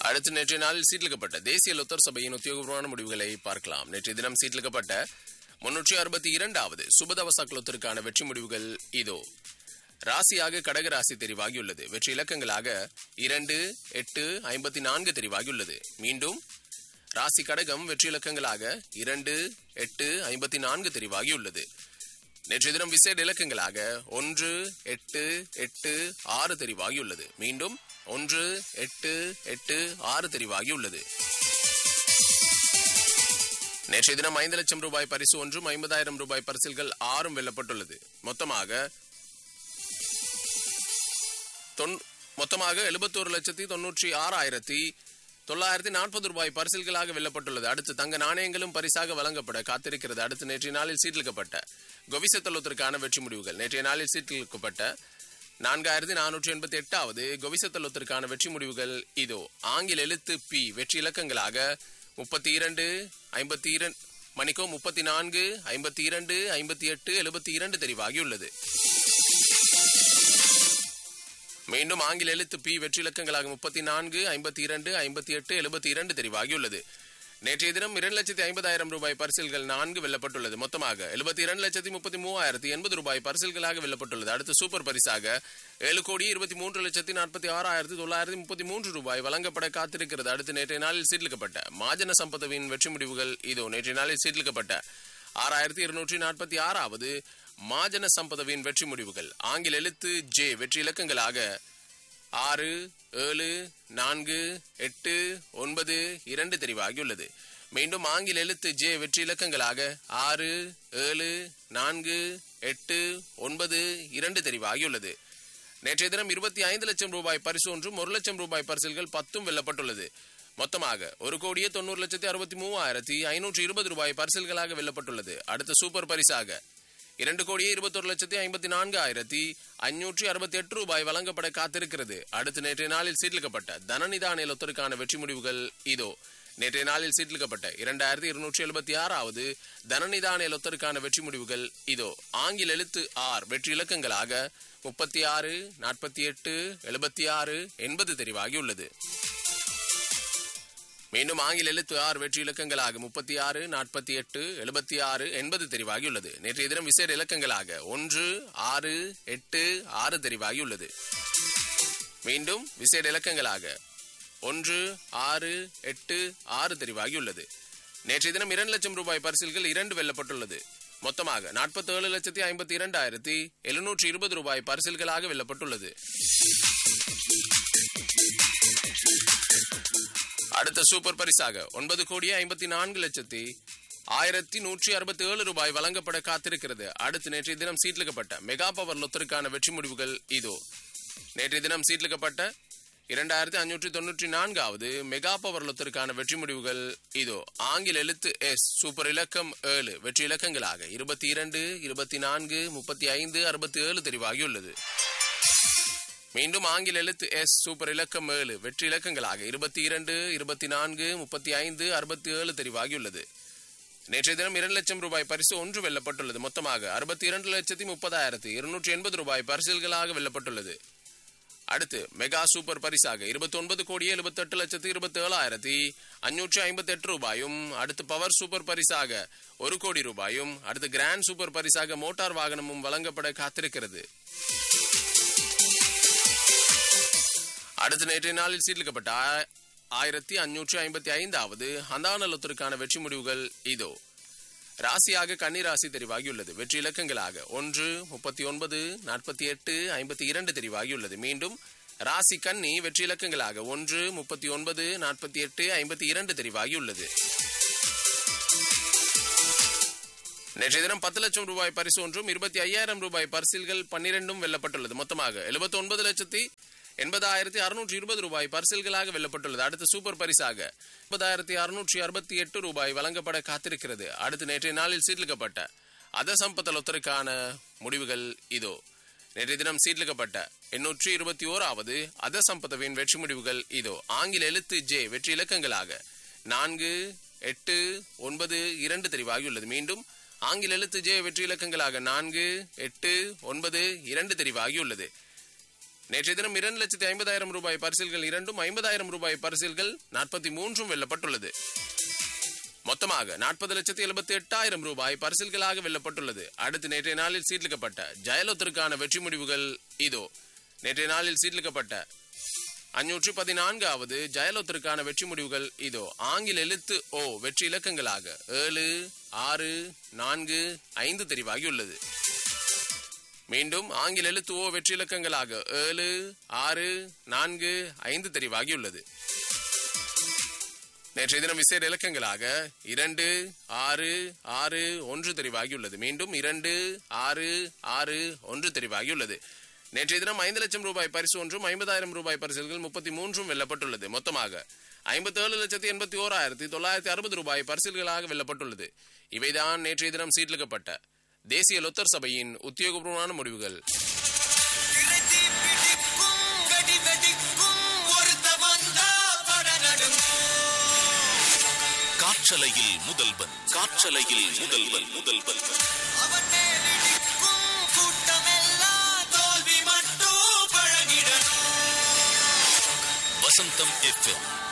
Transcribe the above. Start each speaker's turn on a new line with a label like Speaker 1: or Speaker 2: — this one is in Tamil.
Speaker 1: அடுத்து நேற்றைய நாளில் சீட்லிக்கப்பட்ட தேசிய லொத்தர் சபையின் உத்தியோகபூர்வமான முடிவுகளை பார்க்கலாம் நேற்றைய தினம் சீட்லிக்கப்பட்ட முன்னூற்றி அறுபத்தி இரண்டாவது சுபதவச லொத்தருக்கான வெற்றி முடிவுகள் இதோ ராசியாக கடக ராசி தெரிவாகியுள்ளது வெற்றி இலக்கங்களாக இரண்டு எட்டு ஐம்பத்தி நான்கு தெரிவாகியுள்ளது மீண்டும் ராசி கடகம் வெற்றி இலக்கங்களாக இரண்டு எட்டு ஐம்பத்தி நான்கு தெரிவாகியுள்ளது நேற்றைய தினம் விசேட இலக்கங்களாக ஒன்று எட்டு எட்டு ஆறு தெரிவாகியுள்ளது மீண்டும் ஒன்று எட்டு எட்டு ஆறு தெரிவாகியுள்ளது நேற்றைய தினம் ஐந்து லட்சம் ரூபாய் பரிசு ஒன்றும் ஐம்பதாயிரம் ரூபாய் பரிசில்கள் ஆறும் வெல்லப்பட்டுள்ளது மொத்தமாக தொன்- மொத்தமாக எழுபத்தோரு லட்சத்தி தொன்னூற்றி ஆறாயிரத்தி தொள்ளாயிரத்தி நாற்பது ரூபாய் பரிசில்களாக வெல்லப்பட்டுள்ளது அடுத்து தங்க நாணயங்களும் பரிசாக வழங்கப்பட காத்திருக்கிறது அடுத்து நேற்றைய நாளில் சீட்டிலிக்கப்பட்ட கொவிசத்தலத்திற்கான வெற்றி முடிவுகள் நேற்றைய நாளில் சீட்டிலிக்கப்பட்ட நான்காயிரத்தி நானூற்றி எண்பத்தி எட்டாவது கொவிசத்தலத்திற்கான வெற்றி முடிவுகள் இதோ ஆங்கில எழுத்து பி வெற்றி இலக்கங்களாக முப்பத்தி இரண்டு ஐம்பத்தி இரண்டு மணிக்கோ முப்பத்தி நான்கு ஐம்பத்தி இரண்டு ஐம்பத்தி எட்டு எழுபத்தி இரண்டு தெரிவாகியுள்ளது மீண்டும் ஆங்கில எழுத்து பி வெற்றி இலக்கங்களாக முப்பத்தி நான்கு ஐம்பத்தி இரண்டு ஐம்பத்தி எட்டு எழுபத்தி இரண்டு தெரிவாகியுள்ளது நேற்றைய தினம் இரண்டு லட்சத்தி ஐம்பதாயிரம் ரூபாய் பரிசில்கள் நான்கு வெல்லப்பட்டுள்ளது மொத்தமாக எழுபத்தி இரண்டு லட்சத்தி முப்பத்தி மூவாயிரத்தி எண்பது ரூபாய் பரிசில்களாக வெல்லப்பட்டுள்ளது அடுத்து சூப்பர் பரிசாக ஏழு கோடி இருபத்தி மூன்று லட்சத்தி நாற்பத்தி ஆறாயிரத்தி தொள்ளாயிரத்தி முப்பத்தி மூன்று ரூபாய் வழங்கப்பட காத்திருக்கிறது அடுத்து நேற்றைய நாளில் சீட்லிக்கப்பட்ட மாஜன சம்பதவின் வெற்றி முடிவுகள் இதோ நேற்றைய நாளில் சீட்லிக்கப்பட்ட ஆறாயிரத்தி இருநூற்றி நாற்பத்தி ஆறாவது மாஜன சம்பதவின் வெற்றி முடிவுகள் ஆங்கில எழுத்து ஜே வெற்றி இலக்கங்களாக ஆறு ஏழு நான்கு எட்டு ஒன்பது இரண்டு தெரிவாகியுள்ளது மீண்டும் ஆங்கில எழுத்து ஜே வெற்றி இலக்கங்களாக ஆறு ஏழு நான்கு எட்டு ஒன்பது இரண்டு தெரிவாகியுள்ளது நேற்றைய தினம் இருபத்தி ஐந்து லட்சம் ரூபாய் பரிசு ஒன்றும் ஒரு லட்சம் ரூபாய் பரிசில்கள் பத்தும் வெல்லப்பட்டுள்ளது மொத்தமாக ஒரு கோடியே தொண்ணூறு லட்சத்தி அறுபத்தி மூவாயிரத்தி ஐநூற்றி இருபது ரூபாய் பரிசில்களாக வெல்லப்பட்டுள்ளது அடுத்த சூப்பர் பரிசாக இரண்டு கோடியே இருபத்தொரு லட்சத்தி ஐம்பத்தி நான்கு ஆயிரத்தி ஐநூற்றி அறுபத்தி எட்டு ரூபாய் வழங்கப்பட காத்திருக்கிறது அடுத்து நேற்றைய நாளில் சீட்லிக்கப்பட்ட தனநிதான லொத்தருக்கான வெற்றி முடிவுகள் இதோ நேற்றைய நாளில் சீட்லிக்கப்பட்ட இரண்டாயிரத்தி இருநூற்றி எழுபத்தி ஆறாவது தனநிதான லொத்தருக்கான வெற்றி முடிவுகள் இதோ ஆங்கில எழுத்து ஆர் வெற்றி இலக்கங்களாக முப்பத்தி ஆறு நாற்பத்தி எட்டு எழுபத்தி ஆறு எண்பது தெரிவாகியுள்ளது மீண்டும் ஆங்கில எழுத்து ஆறு வெற்றி இலக்கங்களாக முப்பத்தி ஆறு நாற்பத்தி எட்டு எழுபத்தி ஆறு எண்பது தெரிவாகியுள்ளது நேற்றைய தினம் விசேட இலக்கங்களாக ஒன்று ஆறு எட்டு ஆறு தெரிவாகியுள்ளது மீண்டும் விசேட இலக்கங்களாக ஒன்று ஆறு எட்டு ஆறு தெரிவாகியுள்ளது நேற்றைய தினம் இரண்டு லட்சம் ரூபாய் பரிசில்கள் இரண்டு வெல்லப்பட்டுள்ளது மொத்தமாக நாற்பத்தி ஏழு லட்சத்தி ஐம்பத்தி இரண்டாயிரத்தி எழுநூற்றி இருபது ரூபாய் பரிசில்களாக வெல்லப்பட்டுள்ளது அடுத்த சூப்பர் பரிசாக ஒன்பது கோடியே ஐம்பத்தி நான்கு லட்சத்தி ஆயிரத்தி நூற்றி அறுபத்தி ஏழு ரூபாய் வழங்கப்பட காத்திருக்கிறது அடுத்து நேற்றைய தினம் சீட்லிக்கப்பட்ட மெகா பவர் லொத்தருக்கான வெற்றி முடிவுகள் இதோ நேற்றைய தினம் சீட்லிக்கப்பட்ட இரண்டாயிரத்தி அஞ்சூற்றி தொண்ணூற்றி நான்காவது மெகா பவர் லொத்தருக்கான வெற்றி முடிவுகள் இதோ ஆங்கில எழுத்து எஸ் சூப்பர் இலக்கம் ஏழு வெற்றி இலக்கங்களாக இருபத்தி இரண்டு இருபத்தி நான்கு முப்பத்தி ஐந்து அறுபத்தி ஏழு தெரிவாகியுள்ளது மீண்டும் ஆங்கில எழுத்து எஸ் சூப்பர் இலக்கம் ஏழு வெற்றி இலக்கங்களாக இருபத்தி இரண்டு இருபத்தி நான்கு முப்பத்தி ஐந்து அறுபத்தி ஏழு தெரிவாகியுள்ளது நேற்றைய தினம் இரண்டு லட்சம் ரூபாய் பரிசு ஒன்று வெல்லப்பட்டுள்ளது மொத்தமாக அறுபத்தி இரண்டு லட்சத்தி முப்பதாயிரத்தி இருநூற்றி எண்பது ரூபாய் பரிசில்களாக வெல்லப்பட்டுள்ளது அடுத்து மெகா சூப்பர் பரிசாக இருபத்தி ஒன்பது கோடி எழுபத்தெட்டு லட்சத்தி இருபத்தி ஏழாயிரத்தி அஞ்சூற்றி ஐம்பத்தி எட்டு ரூபாயும் அடுத்து பவர் சூப்பர் பரிசாக ஒரு கோடி ரூபாயும் அடுத்து கிராண்ட் சூப்பர் பரிசாக மோட்டார் வாகனமும் வழங்கப்பட காத்திருக்கிறது அடுத்த நேற்றைய நாளில் சீர்லிக்கப்பட்ட ஆ- ஆயிரத்தி அஞ்சூற்றி ஐம்பத்தி ஐந்தாவது ஹந்தானலத்திற்கான வெற்றி முடிவுகள் இதோ ராசியாக கன்னி ராசி தெரிவாகியுள்ளது வெற்றி இலக்கங்களாக ஒன்று முப்பத்தி ஒன்பது நாற்பத்தி எட்டு ஐம்பத்தி இரண்டு தெரிவாகியுள்ளது மீண்டும் ராசி கன்னி வெற்றி இலக்கங்களாக ஒன்று முப்பத்தி ஒன்பது நாற்பத்தி எட்டு ஐம்பத்தி இரண்டு தெரிவாகியுள்ளது நேற்றைய தினம் பத்து லட்சம் ரூபாய் பரிசு ஒன்றும் இருபத்தி ஐயாயிரம் ரூபாய் பரிசில்கள் பன்னிரெண்டும் வெல்லப்பட்டுள்ளது மொத்தமாக எழுபத்தி ஒன்பது லட்சத்தி எண்பதாயிரத்தி அறுநூற்றி இருபது ரூபாய் பரிசில்களாக வெல்லப்பட்டுள்ளது அடுத்து சூப்பர் பரிசாக முப்பதாயிரத்தி அறுநூற்றி அறுபத்தி எட்டு ரூபாய் வழங்கப்பட காத்திருக்கிறது அடுத்து நேற்றைய நாளில் சீட்லிக்கப்பட்ட அத சம்பத்த லொத்தருக்கான முடிவுகள் இதோ நேற்றைய தினம் சீட்லிக்கப்பட்ட எண்ணூற்றி இருபத்தி ஓராவது அத சம்பதவின் வெற்றி முடிவுகள் இதோ ஆங்கில எழுத்து ஜே வெற்றி இலக்கங்களாக நான்கு எட்டு ஒன்பது இரண்டு தெரிவாகியுள்ளது மீண்டும் ஆங்கில எழுத்து ஜே வெற்றி இலக்கங்களாக நான்கு எட்டு ஒன்பது இரண்டு தெரிவாகியுள்ளது நேற்றைய தினம் இரண்டு லட்சத்தி ஐம்பதாயிரம் ரூபாய் பரிசில்கள் இரண்டும் ஐம்பதாயிரம் ரூபாய் பரிசில்கள் நாற்பத்தி மூன்றும் வெல்லப்பட்டுள்ளது மொத்தமாக நாற்பது லட்சத்தி எழுபத்தி எட்டாயிரம் ரூபாய் பரிசில்களாக வெல்லப்பட்டுள்ளது அடுத்து நேற்றைய நாளில் சீட்லிக்கப்பட்ட ஜெயலலிதருக்கான வெற்றி முடிவுகள் இதோ நேற்றைய நாளில் சீட்லிக்கப்பட்ட அஞ்சூற்றி பதினான்காவது ஜெயலலிதருக்கான வெற்றி முடிவுகள் இதோ ஆங்கில எழுத்து ஓ வெற்றி இலக்கங்களாக ஏழு ஆறு நான்கு ஐந்து தெரிவாகியுள்ளது மீண்டும் ஆங்கில எழுத்து ஓ வெற்றி இலக்கங்களாக ஏழு ஆறு நான்கு ஐந்து தெரிவாகியுள்ளது நேற்றைய தினம் விசேட இலக்கங்களாக இரண்டு ஆறு ஆறு ஒன்று தெரிவாகியுள்ளது மீண்டும் இரண்டு ஆறு ஆறு ஒன்று தெரிவாகியுள்ளது நேற்றைய தினம் ஐந்து லட்சம் ரூபாய் பரிசு ஒன்றும் ஐம்பதாயிரம் ரூபாய் பரிசுகள் முப்பத்தி மூன்றும் வெல்லப்பட்டுள்ளது மொத்தமாக ஐம்பத்தேழு லட்சத்தி எண்பத்தி ஓராயிரத்தி தொள்ளாயிரத்தி அறுபது ரூபாய் பரிசில்களாக வெல்லப்பட்டுள்ளது இவைதான் நேற்றைய தினம் சீட்லிக்கப்பட்ட தேசிய லொத்தர் சபையின் உத்தியோகபூர்வமான முடிவுகள்
Speaker 2: திரைத்தி பிடிக்கும் வெடி வெடிக்கும் ஒருத்த வந்தா படநடுங்கும்
Speaker 3: காற்றலையில் முதல்வன் காற்றலையில் முதல்வன் முதல்வன்
Speaker 2: அவன் மேலிடிக்கும் கூட்டமெல்லாம் தோல்வி மட்டும் பழகிடணும்
Speaker 3: வசந்தம் எஃப்எம்